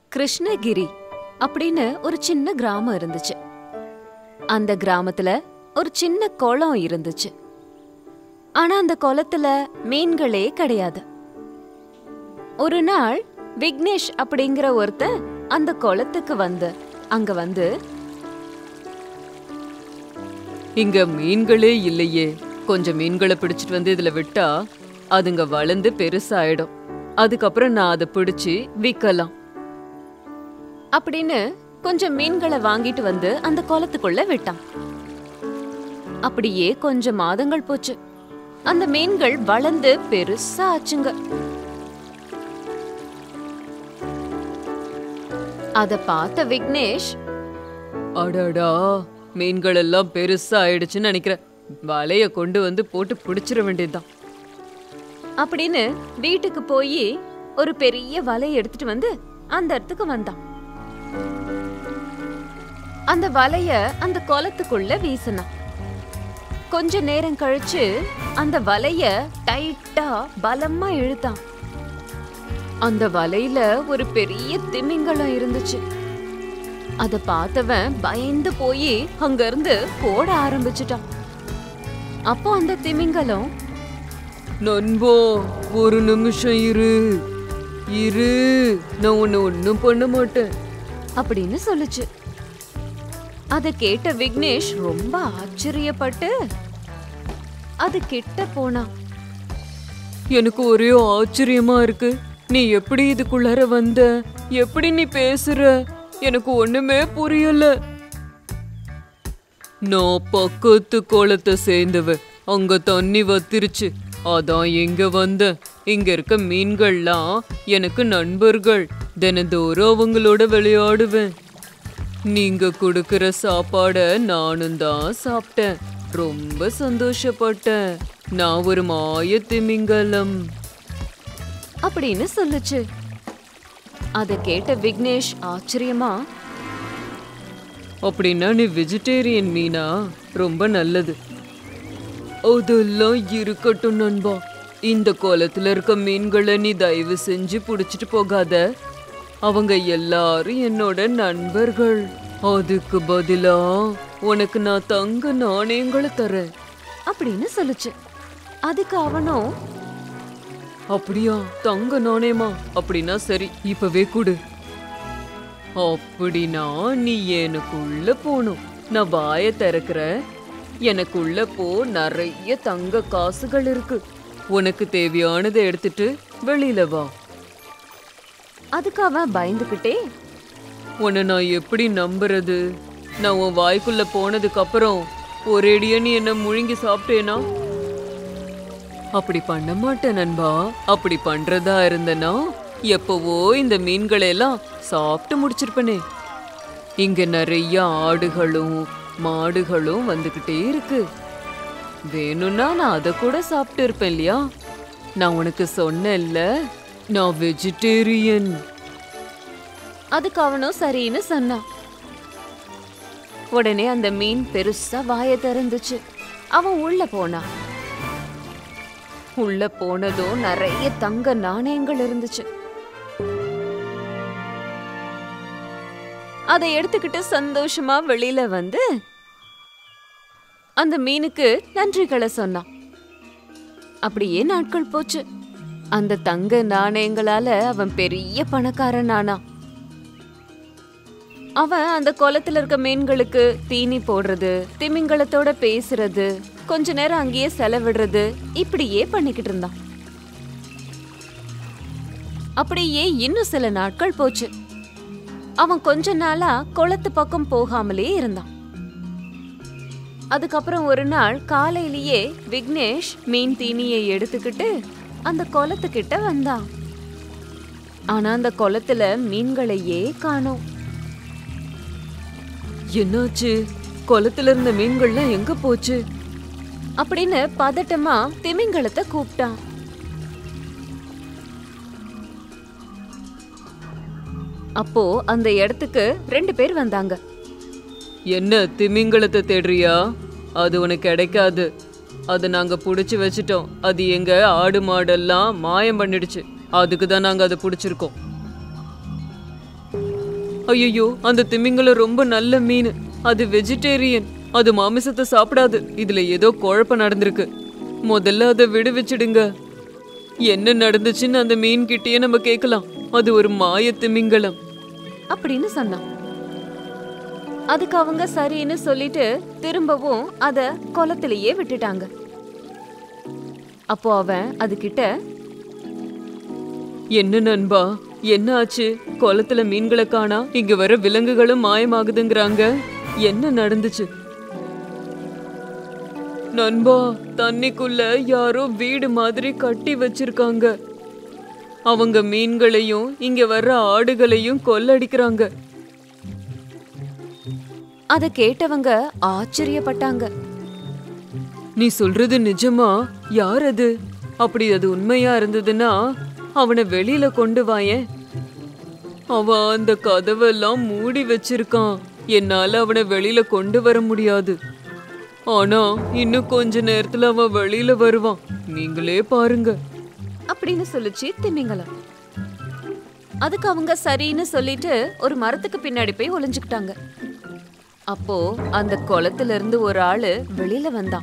கிருஷ்ணகிரி அப்படின்னு ஒரு சின்ன கிராமம் இருந்துச்சு அந்த கிராமத்துல ஒரு சின்ன குளம் இருந்துச்சு ஆனா அந்த குளத்துல மீன்களே கிடையாது ஒரு நாள் விக்னேஷ் அப்படிங்கிற ஒருத்தன் அந்த குளத்துக்கு வந்து அங்க வந்து இங்க மீன்களே இல்லையே கொஞ்சம் மீன்களை பிடிச்சிட்டு வந்து இதுல விட்டா அதுங்க வளர்ந்து பெருசாயிடும் அதுக்கப்புறம் நான் அதை பிடிச்சி விற்கலாம் அப்படின்னு கொஞ்சம் மீன்களை வாங்கிட்டு வந்து அந்த குளத்துக்குள்ள விட்டான் அப்படியே கொஞ்சம் மாதங்கள் போச்சு அந்த மீன்கள் வளர்ந்து பெருசா ஆச்சுங்க அத பார்த்த விக்னேஷ் அடடா மீன்கள் எல்லாம் பெருசா ஆயிடுச்சுன்னு நினைக்கிறேன் வலைய கொண்டு வந்து போட்டு பிடிச்சிட வேண்டியதுதான் அப்படின்னு வீட்டுக்கு போய் ஒரு பெரிய வலையை எடுத்துட்டு வந்து அந்த இடத்துக்கு வந்தான் அந்த வலைய அந்த குளத்துக்குள்ள வீசினான் கொஞ்ச நேரம் கழிச்சு அந்த வலைய டைட்டா பலமா இழுத்தான் அந்த வலையில ஒரு பெரிய திமிங்கலம் இருந்துச்சு அத பார்த்தவன் பயந்து போய் அங்க இருந்து போட ஆரம்பிச்சிட்டான் அப்போ அந்த திமிங்கலம் நண்பா ஒரு நிமிஷம் இரு இரு நான் உன்னை ஒன்றும் பண்ண மாட்டேன் அப்படின்னு சொல்லுச்சு அத கேட்ட விக்னேஷ் ரொம்ப ஆச்சரியப்பட்டு அது கிட்ட போனான் எனக்கு ஒரே ஆச்சரியமா இருக்கு நீ எப்படி இதுக்குள்ளார வந்த எப்படி நீ பேசுற எனக்கு ஒண்ணுமே புரியல நான் பக்கத்து குளத்தை சேர்ந்தவ அங்க தண்ணி வத்திருச்சு அதான் இங்க வந்தேன் இங்க இருக்க மீன்கள்லாம் எனக்கு நண்பர்கள் தினந்தோறும் அவங்களோட விளையாடுவேன் நீங்க கொடுக்கிற சாப்பாட நானும் தான் சாப்பிட்டேன் ரொம்ப சந்தோஷப்பட்டேன் நான் ஒரு மாய திமிங்கலம் அப்படின்னு சொல்லுச்சு அத கேட்ட விக்னேஷ் ஆச்சரியமா அப்படின்னா நீ வெஜிடேரியன் மீனா ரொம்ப நல்லது அதெல்லாம் இருக்கட்டும் நண்பா இந்த குளத்துல இருக்க மீன்களை நீ தயவு செஞ்சு புடிச்சிட்டு போகாத அவங்க எல்லாரும் என்னோட நண்பர்கள் அதுக்கு பதிலா உனக்கு நான் தங்க நாணயங்களை தரேன் அப்படின்னு சொல்லுச்சு அதுக்கு அவனும் அப்படியா தங்க நாணயமா அப்படின்னா சரி இப்பவே கொடு அப்படின்னா நீ எனக்குள்ள போகணும் நான் வாயை திறக்கிறேன் எனக்குள்ள போ நிறைய தங்க காசுகள் இருக்கு உனக்கு தேவையானதை எடுத்துட்டு வெளியில வா அதுக்கு அவன் பயந்துகிட்டே உன்னை நான் எப்படி நம்புறது நான் உன் வாய்க்குள்ள போனதுக்கு அப்புறம் ஒரேடியா நீ என்ன முழுங்கி சாப்பிட்டேனா அப்படி பண்ண மாட்டேன் நண்பா அப்படி பண்றதா இருந்தனா எப்பவோ இந்த மீன்களை எல்லாம் சாப்பிட்டு முடிச்சிருப்பனே இங்க நிறைய ஆடுகளும் மாடுகளும் வந்துகிட்டே இருக்கு வேணும்னா நான் அதை கூட சாப்பிட்டு இருப்பேன் இல்லையா நான் உனக்கு சொன்னேன்ல நான் வெஜிடேரியன் அதுக்கு அவனும் சரின்னு சொன்னான் உடனே அந்த மீன் பெருசா வாய திறந்துச்சு அவன் உள்ள போனான் உள்ள போனதும் நிறைய தங்க நாணயங்கள் இருந்துச்சு அதை எடுத்துக்கிட்டு சந்தோஷமா வெளியில வந்து அந்த மீனுக்கு நன்றிகளை சொன்னான் அப்படியே நாட்கள் போச்சு அந்த தங்க நாணயங்களால அவன் பெரிய பணக்காரன் ஆனான் அவன் அந்த குளத்துல இருக்க மீன்களுக்கு தீனி போடுறது திமிங்கலத்தோட பேசுறது கொஞ்ச நேரம் அங்கேயே செலவிடுறது இப்படியே பண்ணிக்கிட்டு இருந்தான் அப்படியே இன்னும் சில நாட்கள் போச்சு அவன் கொஞ்ச நாளா குளத்து பக்கம் போகாமலே இருந்தான் அதுக்கப்புறம் ஒரு நாள் காலையிலேயே விக்னேஷ் மீன் தீனியை எடுத்துக்கிட்டு அந்த குளத்துக்கிட்ட வந்தான் ஆனா அந்த குளத்துல மீன்களையே காணோம் என்னாச்சு குளத்துல இருந்த மீன்கள்லாம் எங்க போச்சு அப்படின்னு பதட்டமா திமிங்கலத்தை கூப்பிட்டான் அப்போ அந்த இடத்துக்கு ரெண்டு பேர் வந்தாங்க என்ன திமிங்கலத்தை தேடுறியா அது உனக்கு கிடைக்காது அதை நாங்க புடிச்சு வச்சிட்டோம் அது எங்க ஆடு மாடெல்லாம் மாயம் பண்ணிடுச்சு அதுக்கு தான் நாங்க அதை பிடிச்சிருக்கோம் ஐயோ அந்த திமிங்கலம் ரொம்ப நல்ல மீன் அது வெஜிடேரியன் அது மாமிசத்தை சாப்பிடாது இதுல ஏதோ குழப்பம் நடந்திருக்கு முதல்ல அதை விடுவிச்சிடுங்க என்ன நடந்துச்சுன்னு அந்த மீன் கிட்டயே நம்ம கேட்கலாம் அது ஒரு மாய திமிங்கலம் அப்படின்னு சொன்னான் அதுக்கு அவங்க சரின்னு சொல்லிட்டு திரும்பவும் அத குளத்திலேயே விட்டுட்டாங்க அப்போ அவன் அதுகிட்ட என்ன நண்பா என்ன ஆச்சு குளத்துல மீன்களை காணா இங்க வர விலங்குகளும் மாயமாகுதுங்கிறாங்க என்ன நடந்துச்சு நண்பா தண்ணிக்குள்ள யாரோ வீடு மாதிரி கட்டி வச்சிருக்காங்க அவங்க மீன்களையும் இங்க வர்ற ஆடுகளையும் கொள்ளடிக்கிறாங்க அத கேட்டவங்க ஆச்சரியப்பட்டாங்க நீ சொல்றது நிஜமா யார் அது அப்படி அது உண்மையா இருந்ததுன்னா அவனை வெளியில கொண்டு வாயேன் அவன் அந்த கதவெல்லாம் மூடி வச்சிருக்கான் என்னால அவனை வெளியில கொண்டு வர முடியாது ஆனா இன்னும் கொஞ்ச நேரத்துல அவன் வெளியில வருவான் நீங்களே பாருங்க அப்படின்னு சொல்லுச்சு திமிங்கலம் அதுக்கு அவங்க சரின்னு சொல்லிட்டு ஒரு மரத்துக்கு பின்னாடி போய் ஒளிஞ்சுக்கிட்டாங்க அப்போ அந்த குளத்துல இருந்து ஒரு ஆளு வெளியில வந்தான்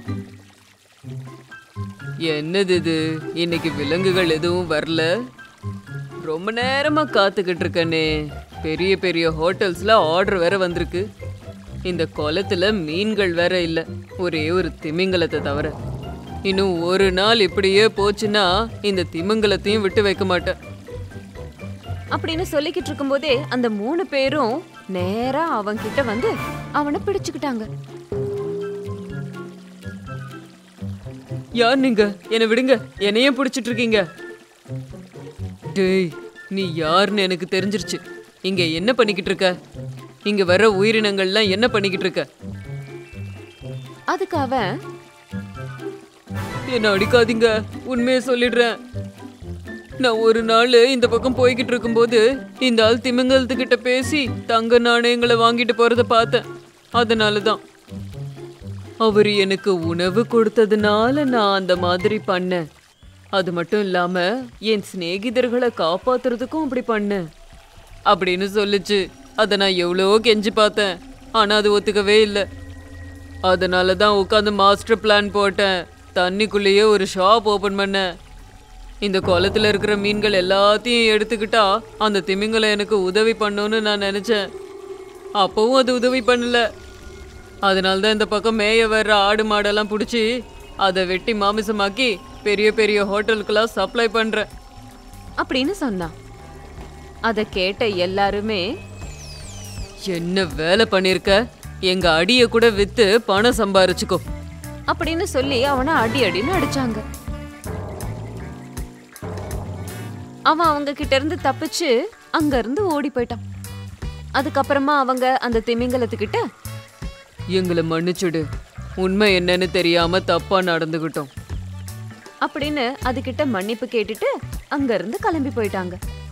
என்னது இது இன்னைக்கு விலங்குகள் எதுவும் வரல ரொம்ப நேரமா காத்துக்கிட்டு இருக்கனே பெரிய பெரிய ஹோட்டல்ஸ்ல ஆர்டர் வேற வந்திருக்கு இந்த குளத்துல மீன்கள் வேற இல்ல ஒரே ஒரு திமிங்கலத்தை தவிர இன்னும் ஒரு நாள் இப்படியே போச்சுன்னா இந்த திமிங்கலத்தையும் விட்டு வைக்க மாட்டேன் அப்படின்னு சொல்லிக்கிட்டு இருக்கும்போதே அந்த மூணு பேரும் நேரா அவன் கிட்ட வந்து அவனை பிடிச்சுக்கிட்டாங்க யார் நீங்க என்னை விடுங்க என்னையும் பிடிச்சிட்டு இருக்கீங்க டேய் நீ யாருன்னு எனக்கு தெரிஞ்சிருச்சு இங்க என்ன பண்ணிக்கிட்டு இருக்க இங்க வர உயிரினங்கள்லாம் என்ன பண்ணிக்கிட்டு இருக்க அதுக்கு அவன் என்ன அடிக்காதீங்க உண்மையை சொல்லிடுறேன் நான் ஒரு நாள் இந்த பக்கம் போய்கிட்டு இருக்கும்போது இந்த ஆள் திமிங்கலத்துக்கிட்ட பேசி தங்க நாணயங்களை வாங்கிட்டு போறத பார்த்தேன் அதனால தான் அவர் எனக்கு உணவு கொடுத்ததுனால நான் அந்த மாதிரி பண்ணேன் அது மட்டும் இல்லாம என் சிநேகிதர்களை காப்பாத்துறதுக்கும் அப்படி பண்ணேன் அப்படின்னு சொல்லுச்சு அதை நான் எவ்வளோ கெஞ்சி பார்த்தேன் ஆனா அது ஒத்துக்கவே இல்லை அதனால தான் உட்காந்து மாஸ்டர் பிளான் போட்டேன் தண்ணிக்குள்ளேயே ஒரு ஷாப் ஓபன் பண்ணேன் இந்த குளத்துல இருக்கிற மீன்கள் எல்லாத்தையும் எடுத்துக்கிட்டா அந்த திமிங்கலம் எனக்கு உதவி பண்ணுன்னு நான் நினைச்சேன் அப்பவும் அது உதவி பண்ணல அதனால தான் இந்த பக்கம் மேய வர்ற ஆடு மாடெல்லாம் பிடிச்சி அதை வெட்டி மாமிசமாக்கி பெரிய பெரிய ஹோட்டலுக்கெல்லாம் சப்ளை பண்றேன் அப்படின்னு சொன்னான் அதை கேட்ட எல்லாருமே என்ன வேலை பண்ணிருக்க எங்க அடிய கூட வித்து பணம் சம்பாரிச்சுக்கோ அப்படின்னு சொல்லி அவனை அடி அடின்னு அடிச்சாங்க அவன் அவங்க கிட்ட இருந்து தப்பிச்சு அங்க இருந்து ஓடி போயிட்டான் அதுக்கப்புறமா அவங்க அந்த திமிங்கலத்துக்கிட்ட எங்களை மன்னிச்சுடு உண்மை என்னன்னு தெரியாம தப்பா நடந்துகிட்டோம் அப்படின்னு அதுகிட்ட மன்னிப்பு கேட்டுட்டு அங்க இருந்து கிளம்பி போயிட்டாங்க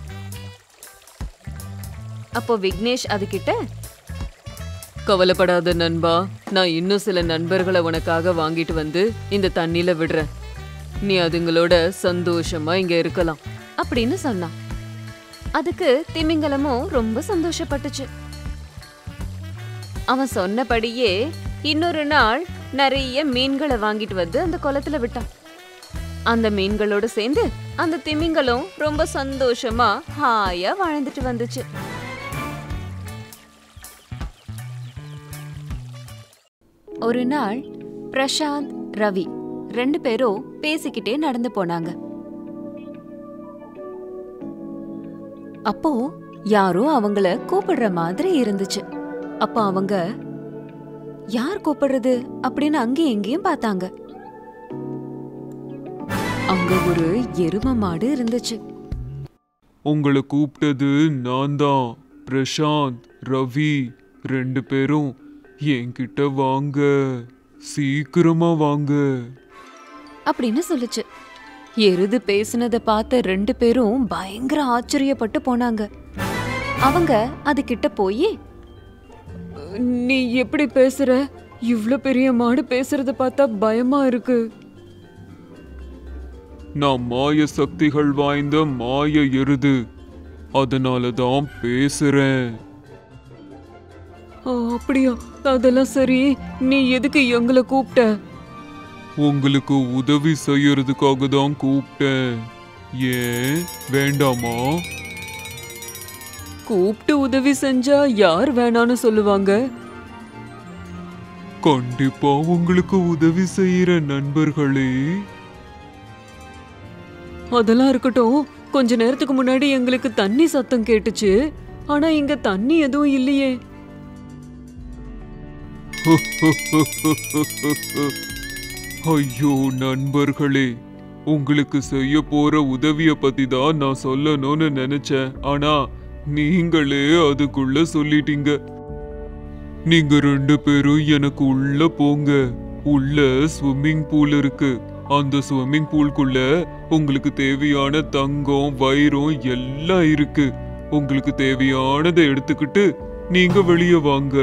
அப்போ விக்னேஷ் அதுகிட்ட கவலைப்படாத நண்பா நான் இன்னும் சில நண்பர்களை உனக்காக வாங்கிட்டு வந்து இந்த தண்ணியில விடுறேன் நீ அதுங்களோட சந்தோஷமா இங்க இருக்கலாம் அப்படின்னு சொன்னான் அதுக்கு திமிங்கலமும் ரொம்ப சந்தோஷப்பட்டுச்சு அவன் சொன்னபடியே இன்னொரு நாள் நிறைய மீன்களை வாங்கிட்டு வந்து அந்த குளத்துல விட்டான் அந்த மீன்களோட சேர்ந்து அந்த திமிங்கலம் ரொம்ப சந்தோஷமா ஹாயா வாழ்ந்துட்டு வந்துச்சு ஒரு நாள் பிரசாந்த் ரவி ரெண்டு பேரும் பேசிக்கிட்டே நடந்து போனாங்க அப்போ யாரோ அவங்கள கூப்பிடுற மாதிரி இருந்துச்சு அப்போ அவங்க யார் கூப்பிடுறது அப்படின்னு அங்கேயும் இங்கேயும் பார்த்தாங்க அங்க ஒரு எரும மாடு இருந்துச்சு உங்களை கூப்பிட்டது நான் தான் பிரசாந்த் ரவி ரெண்டு பேரும் என்கிட்ட வாங்க சீக்கிரமா வாங்க அப்படின்னு சொல்லுச்சு எருது பேசுனத பார்த்த ரெண்டு பேரும் பயங்கர ஆச்சரியப்பட்டு போனாங்க அவங்க அது கிட்ட போய் நீ எப்படி பேசுற இவ்ளோ பெரிய மாடு பேசுறத பார்த்தா பயமா இருக்கு நான் மாய சக்திகள் வாய்ந்த மாய எருது அதனால தான் பேசுறேன் ஆ, அப்படியா அதெல்லாம் சரி நீ எதுக்கு எங்களை கூப்பிட்ட உங்களுக்கு உதவி செய்யறதுக்காக தான் கூப்பிட்டேன் ஏன் வேண்டாமா கூப்பிட்டு உதவி செஞ்சா யார் வேணான்னு சொல்லுவாங்க கண்டிப்பா உங்களுக்கு உதவி செய்யற நண்பர்களே அதெல்லாம் இருக்கட்டும் கொஞ்ச நேரத்துக்கு முன்னாடி எங்களுக்கு தண்ணி சத்தம் கேட்டுச்சு ஆனா இங்க தண்ணி எதுவும் இல்லையே ஐயோ நண்பர்களே உங்களுக்கு செய்ய போற உதவிய பத்தி தான் நான் சொல்லணும்னு நினைச்சேன் ஆனா நீங்களே அதுக்குள்ள சொல்லிட்டீங்க நீங்க ரெண்டு பேரும் எனக்கு உள்ள போங்க உள்ள ஸ்விம்மிங் பூல் இருக்கு அந்த ஸ்விம்மிங் பூல்குள்ள உங்களுக்கு தேவையான தங்கம் வைரம் எல்லாம் இருக்கு உங்களுக்கு தேவையானதை எடுத்துக்கிட்டு நீங்க வெளியே வாங்க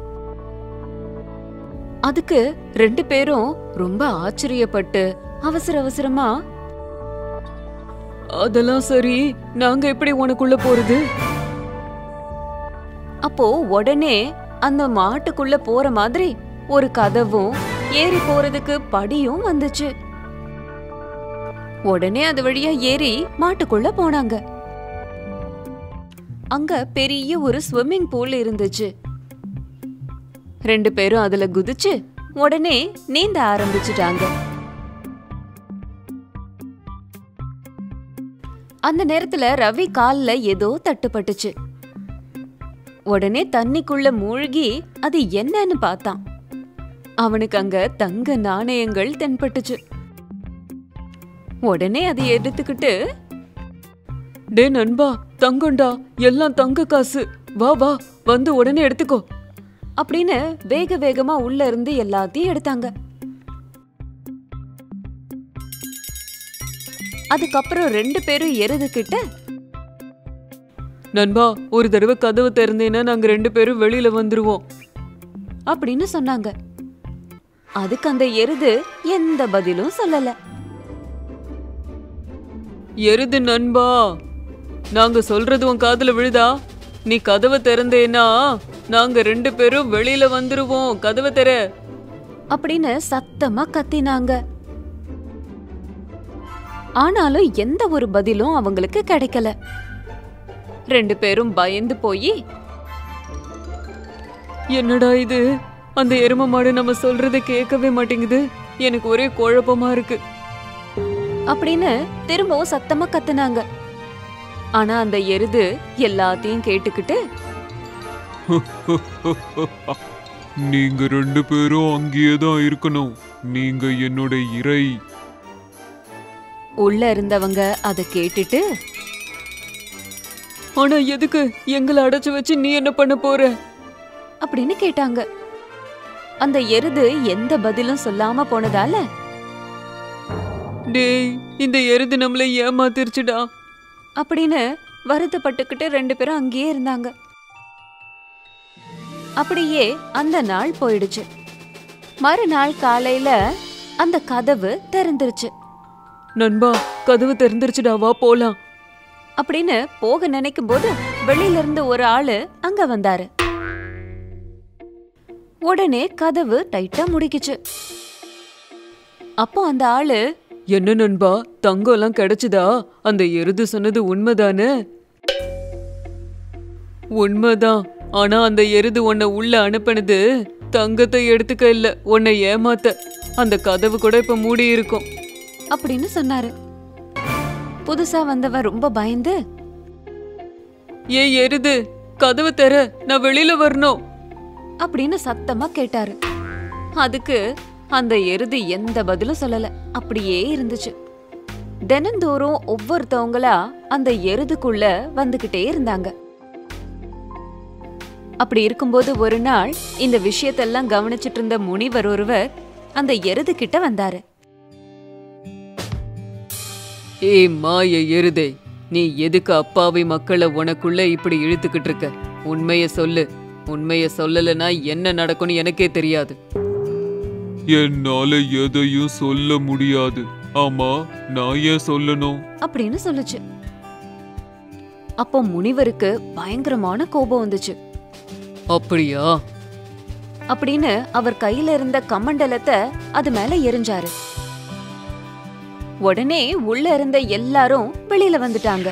அதுக்கு ரெண்டு பேரும் ரொம்ப ஆச்சரியப்பட்டு அவசர அவசரமா அதெல்லாம் சரி நாங்க எப்படி உனக்குள்ள போறது அப்போ உடனே அந்த மாட்டுக்குள்ள போற மாதிரி ஒரு கதவும் ஏறி போறதுக்கு படியும் வந்துச்சு உடனே அது வழியா ஏறி மாட்டுக்குள்ள போனாங்க அங்க பெரிய ஒரு ஸ்விம்மிங் பூல் இருந்துச்சு ரெண்டு பேரும் அதுல குதிச்சு உடனே நீந்த ஆரம்பிச்சிட்டாங்க அந்த நேரத்துல ரவி கால்ல ஏதோ தட்டுப்பட்டுச்சு உடனே தண்ணிக்குள்ள மூழ்கி அது என்னன்னு பார்த்தான் அவனுக்கு அங்க தங்க நாணயங்கள் தென்பட்டுச்சு உடனே அதை எடுத்துக்கிட்டு டே நண்பா தங்கம்டா எல்லாம் தங்க காசு வா வா வந்து உடனே எடுத்துக்கோ அப்படின்னு வேக வேகமா உள்ள இருந்து எல்லாத்தையும் எடுத்தாங்க அதுக்கப்புறம் ரெண்டு பேரும் எருது கிட்ட நண்பா ஒரு தடவை கதவு திறந்தேன்னா நாங்க ரெண்டு பேரும் வெளியில வந்துருவோம் அப்படின்னு சொன்னாங்க அதுக்கு அந்த எருது எந்த பதிலும் சொல்லல எருது நண்பா நாங்க சொல்றது உன் காதுல விழுதா நீ கதவை திறந்தேன்னா நாங்க ரெண்டு பேரும் வெளியில வந்துருவோம் கதவை திற அப்படின்னு சத்தமா கத்தினாங்க ஆனாலும் எந்த ஒரு பதிலும் அவங்களுக்கு கிடைக்கல ரெண்டு பேரும் பயந்து போய் என்னடா இது அந்த எரும மாடு நம்ம சொல்றதை கேட்கவே மாட்டேங்குது எனக்கு ஒரே குழப்பமா இருக்கு அப்படின்னு திரும்பவும் சத்தமா கத்துனாங்க ஆனா அந்த எருது எல்லாத்தையும் கேட்டுக்கிட்டு நீங்க ரெண்டு பேரும் அங்கேயே தான் இருக்கணும் நீங்க என்னோட இறை உள்ள இருந்தவங்க அதை கேட்டுட்டு ஆனா எதுக்கு எங்களை அடைச்சு வச்சு நீ என்ன பண்ண போற அப்படின்னு கேட்டாங்க அந்த எருது எந்த பதிலும் சொல்லாம போனதால டேய் இந்த எருது நம்மள ஏமாத்திருச்சுடா அப்படின்னு வருத்தப்பட்டுக்கிட்டு ரெண்டு பேரும் அங்கேயே இருந்தாங்க அப்படியே அந்த நாள் போயிடுச்சு மறுநாள் காலையில அந்த கதவு திறந்துருச்சு நண்பா கதவு திறந்துருச்சுடா வா போலாம் அப்படின்னு போக நினைக்கும் போது வெளியில இருந்து ஒரு ஆளு அங்க வந்தாரு உடனே கதவு டைட்டா முடிக்குச்சு அப்போ அந்த ஆளு என்ன நண்பா தங்கம் எல்லாம் கிடைச்சுதா அந்த எருது சொன்னது உண்மைதானே உண்மைதான் ஆனா அந்த எருது உன்னை உள்ள அனுப்பினது தங்கத்தை எடுத்துக்க இல்ல உன்னை ஏமாத்த அந்த கதவு கூட இப்ப மூடி இருக்கும் அப்படின்னு சொன்னாரு புதுசா வந்தவன் ரொம்ப பயந்து ஏ எருது கதவு திற நான் வெளியில வரணும் அப்படின்னு சத்தமா கேட்டாரு அதுக்கு அந்த எருது எந்த பதிலும் சொல்லல அப்படியே இருந்துச்சு தினந்தோறும் ஒவ்வொருத்தவங்களா அந்த எருதுக்குள்ள வந்துகிட்டே இருந்தாங்க அப்படி இருக்கும்போது ஒரு நாள் இந்த விஷயத்தெல்லாம் கவனிச்சிட்டு இருந்த முனிவர் ஒருவர் அந்த எருது கிட்ட வந்தாரு ஏய் மாய எருதே நீ எதுக்கு அப்பாவி மக்களை உனக்குள்ள இப்படி இழுத்துக்கிட்டு இருக்க உண்மைய சொல்லு உண்மைய சொல்லலைன்னா என்ன நடக்கும்னு எனக்கே தெரியாது என்னால எதையும் சொல்ல முடியாது ஆமா நான் ஏன் சொல்லணும் அப்படின்னு சொல்லுச்சு அப்போ முனிவருக்கு பயங்கரமான கோபம் வந்துச்சு அப்படியா அப்படின்னு அவர் கையில இருந்த கமண்டலத்தை அது மேல எரிஞ்சாரு உடனே உள்ள இருந்த எல்லாரும் வெளியில வந்துட்டாங்க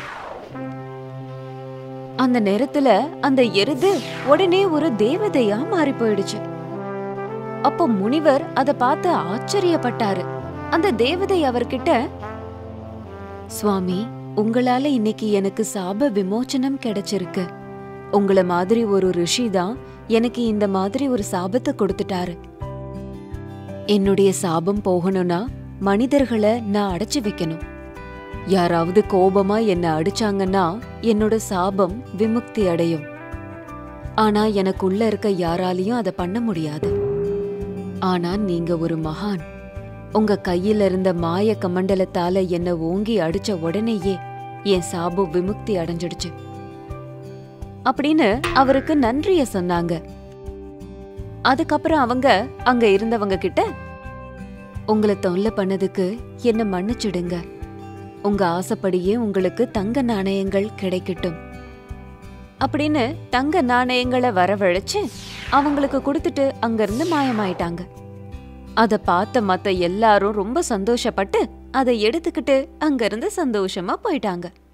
அந்த நேரத்துல அந்த எருது உடனே ஒரு தேவதையா மாறி போயிடுச்சு அப்போ முனிவர் அத பார்த்து ஆச்சரியப்பட்டாரு அந்த தேவதை அவர்கிட்ட சுவாமி உங்களால இன்னைக்கு எனக்கு சாப விமோச்சனம் கிடைச்சிருக்கு உங்கள மாதிரி ஒரு ரிஷி தான் எனக்கு இந்த மாதிரி ஒரு சாபத்தை கொடுத்துட்டாரு என்னுடைய சாபம் போகணும்னா மனிதர்களை நான் அடைச்சு வைக்கணும் யாராவது கோபமா என்ன அடிச்சாங்கன்னா என்னோட சாபம் விமுக்தி அடையும் ஆனா எனக்குள்ள இருக்க யாராலையும் அதை பண்ண முடியாது ஆனா நீங்க ஒரு மகான் உங்க கையில இருந்த மாய கமண்டலத்தால என்ன ஓங்கி அடிச்ச உடனேயே என் சாபம் விமுக்தி அடைஞ்சிடுச்சு அப்படின்னு அவருக்கு நன்றிய சொன்னாங்க அதுக்கப்புறம் அவங்க அங்க இருந்தவங்க கிட்ட உங்களை தொல்லை பண்ணதுக்கு என்ன மன்னிச்சிடுங்க உங்க ஆசைப்படியே உங்களுக்கு தங்க நாணயங்கள் கிடைக்கட்டும் அப்படின்னு தங்க நாணயங்களை வரவழைச்சு அவங்களுக்கு கொடுத்துட்டு அங்கிருந்து மாயமாயிட்டாங்க அத பார்த்த மத்த எல்லாரும் ரொம்ப சந்தோஷப்பட்டு அதை எடுத்துக்கிட்டு அங்கிருந்து சந்தோஷமா போயிட்டாங்க